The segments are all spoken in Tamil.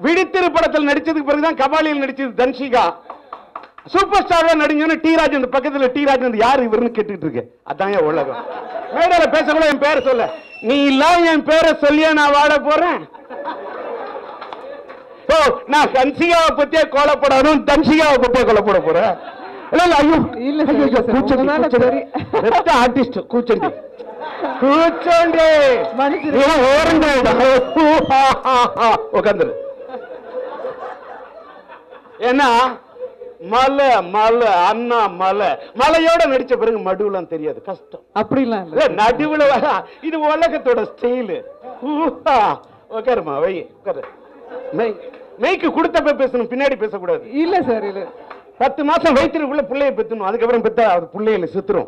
விழித்திரு படத்தில் நடிச்சதுக்கு பிறகுதான் கபாலியில் நடிச்சது தன்ஷிகா சூப்பர் ஸ்டாரா நடிஞ்சோன்னு டி ராஜ் இந்த பக்கத்துல டி ராஜ் வந்து யாரு இவருன்னு கேட்டுட்டு இருக்கு அதான் என் உலகம் மேடையில பேசக்கூட என் பேரை சொல்ல நீ எல்லாம் என் பேரை சொல்லியா நான் வாழ போறேன் ஓ நான் கன்சிகாவை பத்தியே கோலப்படணும் தன்சிகாவை பத்தியே கோலப்பட போறேன் இல்ல இல்ல ஐயோ இல்ல சார், ஐயோ, இல்ல சார். கூச்சண்டி, உங்களால கூச்சண்டி. பெரிய- பெத்த ஆர்டிஸ்ட் கூச்சண்டி கூச்சண்டி மன்னிச்சிருங்க. நீ ஓரங்க உட்காந்துரு ஏன்னா மலை மலை அண்ணா மலை மலையோட நடிச்ச பிறகு மடுவுலாம் தெரியாது கஷ்டம் அப்படிலாம் இல்ல, இல்ல நடுவுல வர இது உலகத்தோட ஸ்டைலு உட்காருமா வை உட்காரு மெய் மெய்க்கு கொடுத்தப்ப பேசணும் பின்னாடி பேசக்கூடாது இல்ல சார் இல்ல பத்து மாசம் வயிற்றுக்குள்ள பிள்ளைய பெத்தணும் அதுக்கப்புறம் பெத்தா அது பிள்ளையில சுத்துரும்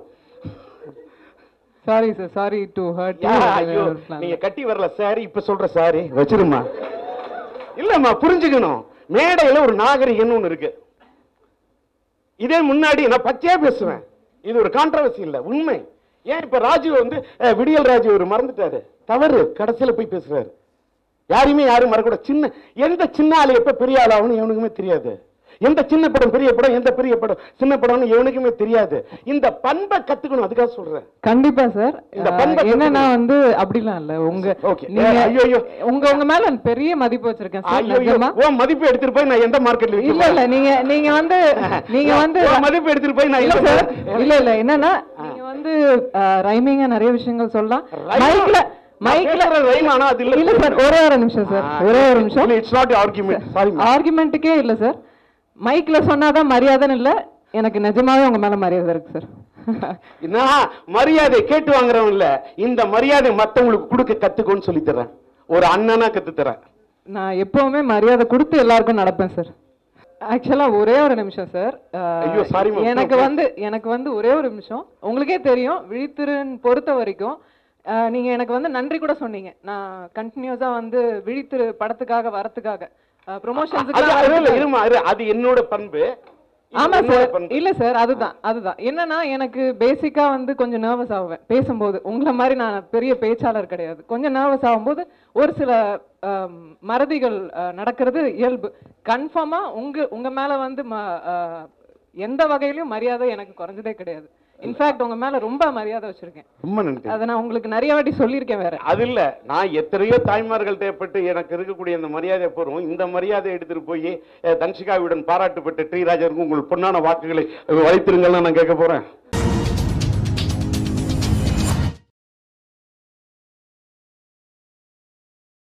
sorry sir sorry to hurt yeah, ஐயோ நீங்க கட்டி வரல சாரி இப்ப சொல்ற சாரி வச்சிருமா இல்லம்மா புரிஞ்சுக்கணும் மேடையில ஒரு நாகரிகம்னு ஒண்ணு இருக்கு இதே முன்னாடி நான் பச்சையா பேசுவேன் இது ஒரு கான்ட்ரவர்சி இல்ல உண்மை ஏன் இப்ப ராஜு வந்து அஹ், விடியல் ராஜு ஒரு மறந்துட்டாரு தவறு கடைசியில போய் பேசுறாரு யாரையுமே யாரும் மறக்கூட சின்ன எந்த சின்ன ஆளு எப்ப பெரிய ஆள் ஆகணும் எவனுக்குமே தெரியாது எந்த சின்ன படம் பெரிய படம் எந்த பெரிய படம் சின்ன படம்னு எவனுக்குமே தெரியாது இந்த பண்பை கத்துக்கணும் அதுக்காக சொல்றேன் கண்டிப்பா சார் இந்த பண்பை என்னன்னா வந்து அப்படிலாம் இல்ல உங்க Okay. நீங்க ஐயோ, ஐயோ. உங்க உங்க மேல பெரிய மதிப்பு வச்சிருக்கேன் சார் ஐயோ நிஜமா உன் மதிப்பு எடுத்துட்டு போய் நான் எந்த மார்க்கெட்ல இல்ல இல்ல நீங்க நீங்க வந்து நீங்க வந்து உன் மதிப்பு எடுத்துட்டு போய் நான் இல்ல எந்த சார் mar- இல்ல இல்ல என்னன்னா நீங்க வந்து ரைமிங்கா நிறைய விஷயங்கள் சொல்லலாம் Rhyme- மைக்ல நான் மைக்ல பேசுற rhyme ஆனா அது இல்ல. இல்ல சார் ஒரே ஒரு நிமிஷம் சார் ஒரே ஒரு நிமிஷம் இல்ல, it's not argument. Sorry, ma'am. ஆர்குமெண்ட்டுக்கே இல்ல சார் மைக்ல சொன்னாதான் மரியாதைன்னு இல்ல எனக்கு நிஜமாவே உங்க மேல மரியாதை இருக்கு சார் நான் மரியாதை கேட்டு வாங்குறவன் இல்ல இந்த மரியாதை மத்தவங்களுக்கு கொடுக்க கத்துக்கோன்னு சொல்லி தரேன் ஒரு அண்ணனா கத்து தரேன் நான் எப்பவுமே மரியாதை கொடுத்து எல்லாருக்கும் நடப்பேன் சார் ஆக்சுவலா ஒரே ஒரு நிமிஷம் சார் ஐயோ, sorry ma'am. எனக்கு வந்து எனக்கு வந்து ஒரே ஒரு நிமிஷம் உங்களுக்கே தெரியும் விழித்திருன் பொறுத்த வரைக்கும் அஹ், நீங்க எனக்கு வந்து நன்றி கூட சொன்னீங்க நான் கண்டினியூஸா வந்து விழித்திரு படத்துக்காக வரத்துக்காக அது- அது இல்ல, ப்ரொமோஷன்ஸுக்கு இருமா இரு. அது என்னோட பண்பு இது ஆமா என்னோட சார் பண்பு. இல்ல சார் அதுதான் அதுதான் என்னன்னா எனக்கு பேசிக்கா வந்து கொஞ்சம் நர்வஸ் ஆவேன் பேசும்போது உங்களை மாதிரி நான் பெரிய பேச்சாளர் கிடையாது கொஞ்சம் நர்வஸ் ஆகும்போது ஒரு சில ஆம், மறதிகள் அஹ், நடக்கிறது இயல்பு கன்ஃபார்மா உங்க உங்க மேல வந்து ம- அஹ், எந்த வகையிலும் மரியாதை எனக்கு குறைஞ்சதே கிடையாது இன்ஃபேக்ட் உங்க மேல ரொம்ப மரியாதை வச்சிருக்கேன் ரொம்ப நன்றி அதை நான் உங்களுக்கு நிறைய வாட்டி சொல்லியிருக்கேன் வேற அது இல்ல நான் எத்தனையோ தாய்மார்கள்ட்ட பட்டு எனக்கு இருக்கக்கூடிய அந்த மரியாதை போறோம் இந்த மரியாதை எடுத்துட்டு போய் அஹ், தன்சிகாவுடன் பாராட்டுப்பட்ட டி ராஜருக்கு உங்கள் பொன்னான வாக்குகளை வைத்திருங்கள்னு நான் கேட்க போறேன்